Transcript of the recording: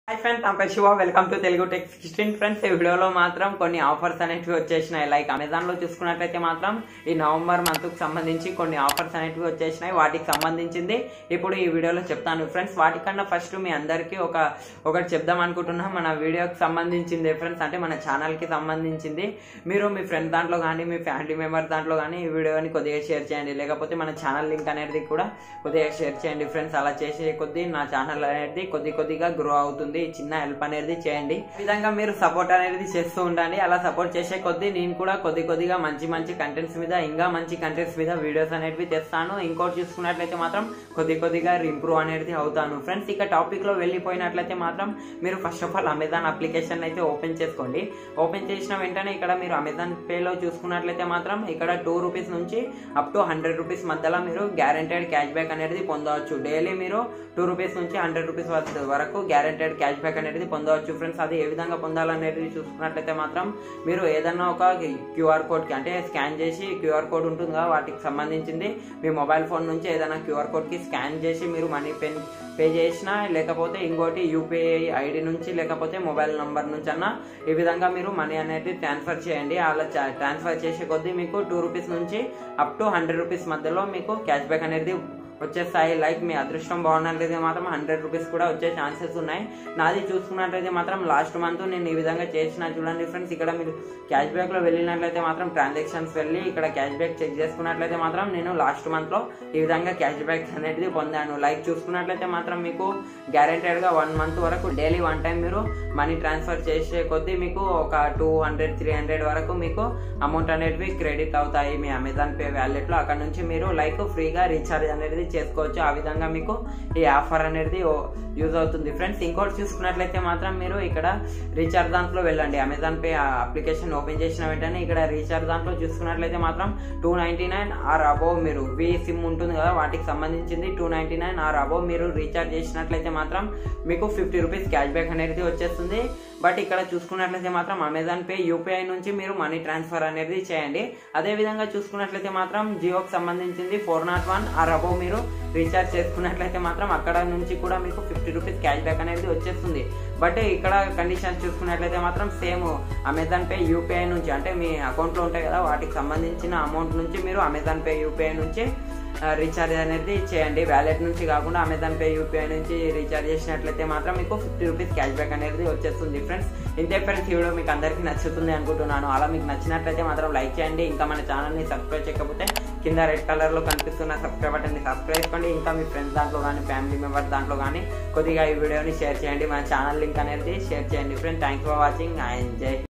hi friends నా పేరు Shiva welcome to Telugu tech sixteen friends ఈ వీడియోలో మాత్రం కొన్ని ఆఫర్స్ అనేటివి వచ్చేసినాయి లైక్ అమెజాన్ లో చూసుకున్నట్లయితే మాత్రం ఈ నవంబర్ మంత్ కు సంబంధించి కొన్ని ఆఫర్స్ అనేటివి వచ్చేసినాయి వాటికి సంబంధించింది ఇప్పుడు ఈ వీడియోలో చెప్తాను ఫ్రెండ్స్ వాటికన్నా ఫస్ట్ మీ అందరికీ ఒక ఒకటి చెప్దాం అనుకుంటున్నా మన వీడియోకి సంబంధించింది ఫ్రెండ్స్ అంటే మన ఛానల్ కి సంబంధించింది మీరు మీ ఫ్రెండ్ దాంట్లో కానీ మీ ఫ్యామిలీ మెంబర్ దాంట్లో కానీ ఈ వీడియోని కొద్దిగా షేర్ చేయండి లేకపోతే మన ఛానల్ లింక్ అనేది కూడా కొద్దిగా షేర్ చేయండి ఫ్రెండ్స్ అలా చేసే కొద్దీ నా ఛానల్ అనేది కొద్ది కొద్దిగా గ్రో అవుతుంది ఈ చిన్న హెల్ప్ అనేది చేయండి ఈ విధంగా మీరు సపోర్ట్ అనేది చేస్తూ ఉండండి అలా సపోర్ట్ చేసే కొద్దీ నేను కూడా కొద్ది కొద్దిగా మంచి మంచి కంటెంట్స్ మీద ఇంకా మంచి కంటెంట్స్ మీద వీడియోస్ అనేవి తెస్తాను ఇంకోటి చూసుకున్నట్లయితే మాత్రం కొద్ది కొద్దిగా ఇంప్రూవ్ అనేది అవుతాను ఫ్రెండ్స్ ఇక టాపిక్ లో వెళ్ళిపోయినట్లయితే మాత్రం మీరు first of all Amazon application అయితే ఓపెన్ చేసుకోండి ఓపెన్ చేసిన వెంటనే ఇక్కడ మీరు అమెజాన్ పే లో చూసుకున్నట్లయితే మాత్రం ఇక్కడ టూ రూపీస్ నుంచి అప్ టు హండ్రెడ్ రూపీస్ మధ్యలో మీరు గ్యారెంటెడ్ క్యాష్ బ్యాక్ అనేది పొందవచ్చు డైలీ మీరు టూ రూపీస్ నుంచి హండ్రెడ్ రూపీస్ వరకు గ్యారెంటెడ్ క్యాష్ బ్యాక్ అనేది పొందవచ్చు ఫ్రెండ్స్ అది ఏ విధంగా పొందాలనేది చూసుకున్నట్లయితే మాత్రం మీరు ఏదన్నా ఒక క్యూఆర్ కోడ్కి అంటే స్కాన్ చేసి క్యూఆర్ కోడ్ ఉంటుంది కదా వాటికి సంబంధించింది మీ మొబైల్ ఫోన్ నుంచి ఏదైనా క్యూఆర్ కోడ్కి స్కాన్ చేసి మీరు మనీ పెన్ పే చేసినా లేకపోతే ఇంకోటి యూపీఐ ఐడి నుంచి లేకపోతే మొబైల్ నంబర్ నుంచి అన్న ఈ విధంగా మీరు మనీ అనేది ట్రాన్స్ఫర్ చేయండి అలా ట్రాన్స్ఫర్ చేసే కొద్దీ మీకు టూ రూపీస్ నుంచి అప్ టు హండ్రెడ్ రూపీస్ మధ్యలో మీకు క్యాష్ బ్యాక్ అనేది వచ్చేస్తాయి లైక్ మీ అదృష్టం బాగున్నట్లయితే మాత్రం హండ్రెడ్ రూపీస్ కూడా వచ్చే ఛాన్సెస్ ఉన్నాయి నాది చూసుకున్నట్లయితే మాత్రం లాస్ట్ మంత్ నేను ఈ విధంగా చేసిన చూడండి ఫ్రెండ్స్ ఇక్కడ మీరు క్యాష్ బ్యాక్ లో వెళ్ళినట్లయితే మాత్రం ట్రాన్సాక్షన్స్ వెళ్ళి ఇక్కడ క్యాష్ బ్యాక్ చెక్ చేసుకున్నట్లయితే మాత్రం నేను లాస్ట్ మంత్ లో ఈ విధంగా క్యాష్ బ్యాక్ అనేది పొందాను లైక్ చూసుకున్నట్లయితే మాత్రం మీకు గ్యారెంటెడ్ గా వన్ మంత్ వరకు డైలీ వన్ టైం మీరు మనీ ట్రాన్స్ఫర్ చేసే కొద్దీ మీకు ఒక టూ హండ్రెడ్ త్రీ హండ్రెడ్ వరకు మీకు అమౌంట్ అనేటివి క్రెడిట్ అవుతాయి మీ అమెజాన్ పే వ్యాలెట్ లో అక్కడ నుంచి మీరు లైక్ ఫ్రీగా రీఛార్జ్ అనేది చేసుకోవచ్చు ఆ విధంగా మీకు ఈ ఆఫర్ అనేది యూజ్ అవుతుంది ఫ్రెండ్స్ ఇంకోటి చూసుకున్నట్లయితే మాత్రం మీరు ఇక్కడ రీఛార్జ్ దాంట్లో వెళ్ళండి అమెజాన్ పే అప్లికేషన్ ఓపెన్ చేసిన వెంటనే ఇక్కడ రీఛార్జ్ దాంట్లో చూసుకున్నట్లయితే మాత్రం two ninety nine or above మీరు వి సిమ్ ఉంటుంది కదా వాటికి సంబంధించింది two ninety nine or above మీరు రీఛార్జ్ చేసినట్లయితే మాత్రం మీకు ఫిఫ్టీ రూపీస్ క్యాష్ బ్యాక్ అనేది వచ్చేస్తుంది బట్ ఇక్కడ చూసుకున్నట్లయితే మాత్రం అమెజాన్ పే యూపీఐ నుంచి మీరు మనీ ట్రాన్స్ఫర్ అనేది చేయండి అదే విధంగా చూసుకున్నట్లయితే మాత్రం జియోకి సంబంధించింది four naught one or above మీరు రీఛార్జ్ చేసుకున్నట్లయితే మాత్రం అక్కడ నుంచి కూడా మీకు ఫిఫ్టీ రూపీస్ క్యాష్ బ్యాక్ అనేది వచ్చేస్తుంది బట్ ఇక్కడ కండిషన్స్ చూసుకున్నట్లయితే మాత్రం సేమ్ అమెజాన్ పే యూపీఐ నుంచి అంటే మీ అకౌంట్లో ఉంటాయి కదా వాటికి సంబంధించిన అమౌంట్ నుంచి మీరు అమెజాన్ పే యూపీఐ నుంచి రీఛార్జ్ అనేది చేయండి వ్యాలెట్ నుంచి కాకుండా అమెజాన్ పే యూపీఐ నుంచి రీఛార్జ్ చేసినట్లయితే మాత్రం మీకు ఫిఫ్టీ రూపీస్ క్యాష్ బ్యాక్ అనేది వచ్చేస్తుంది ఫ్రెండ్స్ ఇంతే ఫ్రెండ్స్ ఈ వీడియో మీకు అందరికీ నచ్చుతుంది అనుకుంటున్నాను అలా మీకు నచ్చినట్లయితే మాత్రం లైక్ చేయండి ఇంకా మన ఛానల్ని సబ్స్క్రైబ్ చేయకపోతే కింద రెడ్ కలర్లో కనిపిస్తున్న సబ్స్క్రైబ్ బటన్ని సబ్స్క్రైబ్ చేసుకోండి ఇంకా మీ ఫ్రెండ్స్ దాంట్లో కానీ ఫ్యామిలీ మెంబర్స్ దాంట్లో కానీ కొద్దిగా ఈ వీడియోని షేర్ చేయండి మన ఛానల్ లింక్ అనేది షేర్ చేయండి friends thanks for watching I enjoy